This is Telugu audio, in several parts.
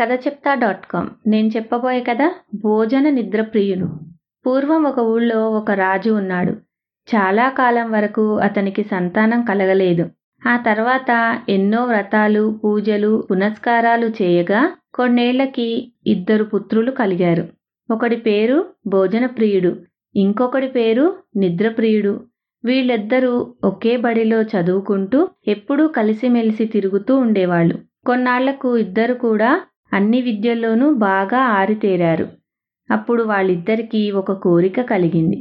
కథ చెప్తా డాట్ కామ్ నేను చెప్పబోయే కథ భోజన నిద్రప్రియులు పూర్వం ఒక ఊళ్ళో ఒక రాజు ఉన్నాడు చాలా కాలం వరకు అతనికి సంతానం కలగలేదు ఆ తర్వాత ఎన్నో వ్రతాలు పూజలు పునస్కారాలు చేయగా కొన్నేళ్లకి ఇద్దరు పుత్రులు కలిగారు ఒకడి పేరు భోజన ప్రియుడు ఇంకొకడి పేరు నిద్రప్రియుడు వీళ్ళిద్దరూ ఒకే బడిలో చదువుకుంటూ ఎప్పుడూ కలిసిమెలిసి తిరుగుతూ ఉండేవాళ్ళు కొన్నాళ్లకు ఇద్దరు కూడా అన్ని విద్యల్లోనూ బాగా ఆరితేరారు అప్పుడు వాళ్ళిద్దరికీ ఒక కోరిక కలిగింది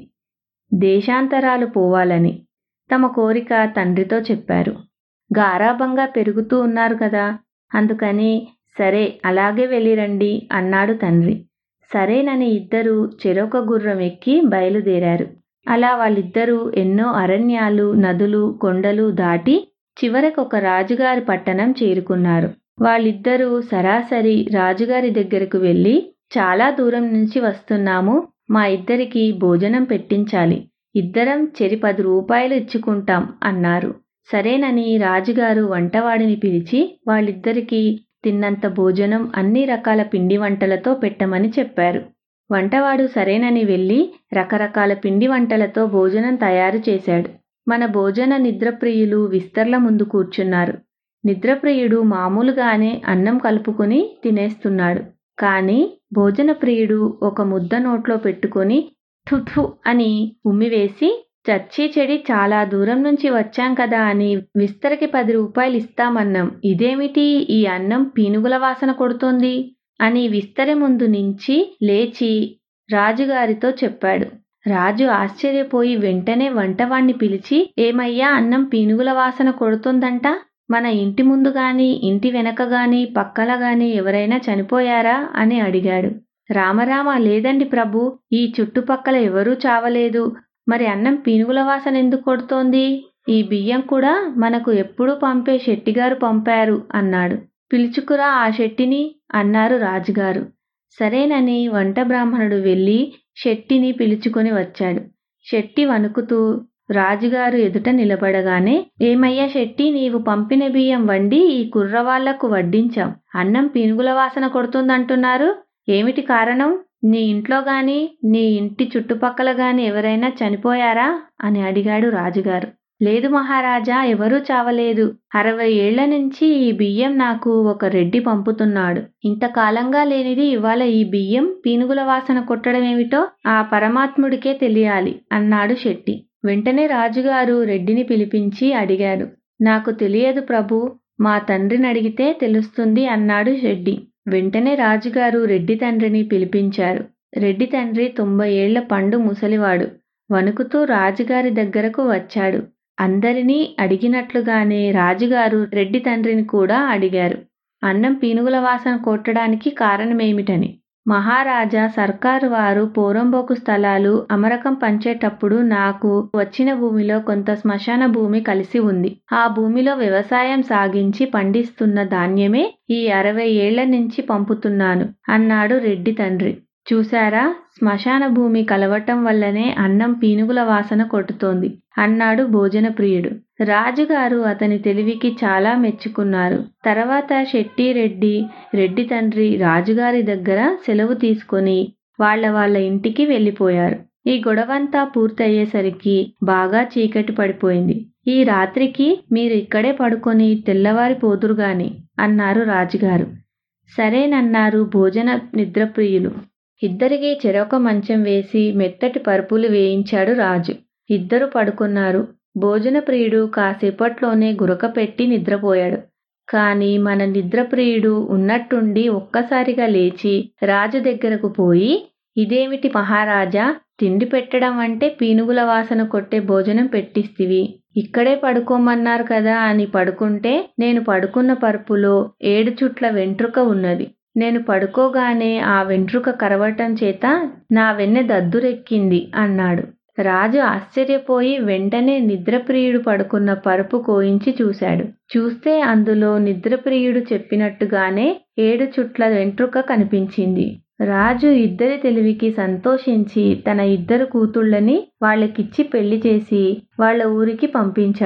దేశాంతరాలు పోవాలని తమ కోరిక తండ్రితో చెప్పారు గారాబంగా పెరుగుతూ ఉన్నారు కదా అందుకని సరే అలాగే వెళ్ళిరండి అన్నాడు తండ్రి సరేనని ఇద్దరూ చెరొక గుర్రం ఎక్కి బయలుదేరారు అలా వాళ్ళిద్దరూ ఎన్నో అరణ్యాలు నదులు కొండలు దాటి చివరకొక రాజుగారి పట్టణం చేరుకున్నారు వాళ్ళిద్దరూ సరాసరి రాజుగారి దగ్గరకు వెళ్ళి చాలా దూరం నుంచి వస్తున్నాము మా ఇద్దరికి భోజనం పెట్టించాలి ఇద్దరం చెరి పది రూపాయలు ఇచ్చుకుంటాం అన్నారు సరేనని రాజుగారు వంటవాడిని పిలిచి వాళ్ళిద్దరికీ తిన్నంత భోజనం అన్ని రకాల పిండి వంటలతో పెట్టమని చెప్పారు వంటవాడు సరేనని వెళ్ళి రకరకాల పిండి వంటలతో భోజనం తయారు చేశాడు మన భోజన నిద్రప్రియులు విస్తర్ల ముందు కూర్చున్నారు నిద్రప్రియుడు మామూలుగానే అన్నం కలుపుకుని తినేస్తున్నాడు కానీ భోజన ప్రియుడు ఒక ముద్ద నోట్లో పెట్టుకొని థుథు అని ఉమ్మివేసి చచ్చి చెడి చాలా దూరం నుంచి వచ్చాం కదా అని విస్తరకి పది రూపాయలు ఇస్తామన్నాం ఇదేమిటి ఈ అన్నం పీనుగుల వాసన కొడుతోంది అని విస్తరి ముందు నుంచి లేచి రాజుగారితో చెప్పాడు రాజు ఆశ్చర్యపోయి వెంటనే వంటవాణ్ణి పిలిచి ఏమయ్యా అన్నం పీనుగుల వాసన కొడుతుందంట మన ఇంటి ముందు గాని ఇంటి వెనక గాని పక్కల గాని ఎవరైనా చనిపోయారా అని అడిగాడు రామరామ లేదండి ప్రభు ఈ చుట్టుపక్కల ఎవరూ చావలేదు మరి అన్నం పీనుగుల వాసన ఎందుకు కొడుతోంది ఈ బియ్యం కూడా మనకు ఎప్పుడూ పంపే శెట్టిగారు పంపారు అన్నాడు పిలుచుకురా ఆ శెట్టిని అన్నారు రాజుగారు సరేనని వంట బ్రాహ్మణుడు వెళ్ళి శెట్టిని పిలుచుకొని వచ్చాడు శెట్టి వణుకుతూ రాజుగారు ఎదుట నిలబడగానే ఏమయ్యా శెట్టి నీవు పంపిన బియ్యం వండి ఈ కుర్రవాళ్లకు వడ్డించాం అన్నం పీనుగుల వాసన కొడుతుందంటున్నారు ఏమిటి కారణం నీ ఇంట్లో గాని నీ ఇంటి చుట్టుపక్కల గాని ఎవరైనా చనిపోయారా అని అడిగాడు రాజుగారు లేదు మహారాజా ఎవరూ చావలేదు అరవై ఏళ్ల నుంచి ఈ బియ్యం నాకు ఒక రెడ్డి పంపుతున్నాడు ఇంతకాలంగా లేనిది ఇవాళ ఈ బియ్యం పీనుగుల వాసన కొట్టడమేమిటో ఆ పరమాత్ముడికే తెలియాలి అన్నాడు శెట్టి వెంటనే రాజుగారు రెడ్డిని పిలిపించి అడిగాడు నాకు తెలియదు ప్రభు మా తండ్రిని అడిగితే తెలుస్తుంది అన్నాడు రెడ్డి వెంటనే రాజుగారు రెడ్డి తండ్రిని పిలిపించారు రెడ్డి తండ్రి తొంభై ఏళ్ల పండు ముసలివాడు వణుకుతూ రాజుగారి దగ్గరకు వచ్చాడు అందరినీ అడిగినట్లుగానే రాజుగారు రెడ్డి తండ్రిని కూడా అడిగారు అన్నం పీనుగుల వాసన కొట్టడానికి కారణమేమిటని మహారాజా సర్కారు వారు పోరంబోకు స్థలాలు అమరకం పంచేటప్పుడు నాకు వచ్చిన భూమిలో కొంత శ్మశాన భూమి కలిసి ఉంది ఆ భూమిలో వ్యవసాయం సాగించి పండిస్తున్న ధాన్యమే ఈ అరవై ఏళ్ల నుంచి పంపుతున్నాను అన్నాడు రెడ్డి తండ్రి చూశారా శ్మశాన భూమి కలవటం వల్లనే అన్నం పీనుగుల వాసన కొట్టుతోంది అన్నాడు భోజన ప్రియుడు రాజుగారు అతని తెలివికి చాలా మెచ్చుకున్నారు తర్వాత శెట్టి రెడ్డి రెడ్డి తండ్రి రాజుగారి దగ్గర సెలవు తీసుకొని వాళ్ల వాళ్ల ఇంటికి వెళ్ళిపోయారు ఈ గొడవంతా పూర్తయ్యేసరికి బాగా చీకటి పడిపోయింది ఈ రాత్రికి మీరు ఇక్కడే పడుకొని తెల్లవారి పోదురుగాని అన్నారు రాజుగారు సరేనన్నారు భోజన నిద్రప్రియులు ఇద్దరికీ చెరొక మంచం వేసి మెత్తటి పరుపులు వేయించాడు రాజు ఇద్దరు పడుకున్నారు భోజన ప్రియుడు కాసేపట్లోనే గురక పెట్టి నిద్రపోయాడు కాని మన నిద్రప్రియుడు ఉన్నట్టుండి ఒక్కసారిగా లేచి రాజు దగ్గరకు పోయి ఇదేమిటి మహారాజా తిండి పెట్టడం అంటే పీనుగుల వాసన కొట్టే భోజనం పెట్టిస్తివి ఇక్కడే పడుకోమన్నారు కదా అని పడుకుంటే నేను పడుకున్న పరుపులో ఏడు చుట్ల వెంట్రుక ఉన్నది నేను పడుకోగానే ఆ వెంట్రుక కరవటం చేత నా వెన్నె దద్దురెక్కింది అన్నాడు రాజు ఆశ్చర్యపోయి వెంటనే నిద్రప్రియుడు పడుకున్న పరుపు కోయించి చూశాడు చూస్తే అందులో నిద్రప్రియుడు చెప్పినట్టుగానే ఏడు చుట్ల వెంట్రుక కనిపించింది రాజు ఇద్దరి తెలివికి సంతోషించి తన ఇద్దరు కూతుళ్ళని వాళ్ళకిచ్చి పెళ్లి చేసి వాళ్ళ ఊరికి పంపించాడు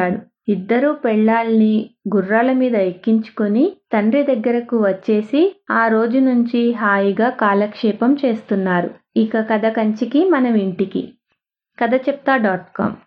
ఇద్దరూ పెళ్ళాల్ని గుర్రాల మీద ఎక్కించుకొని తండ్రి దగ్గరకు వచ్చేసి ఆ రోజు నుంచి హాయిగా కాలక్షేపం చేస్తున్నారు ఇక కథ కంచికి మనం ఇంటికి కథ చెప్తా డాట్ కామ్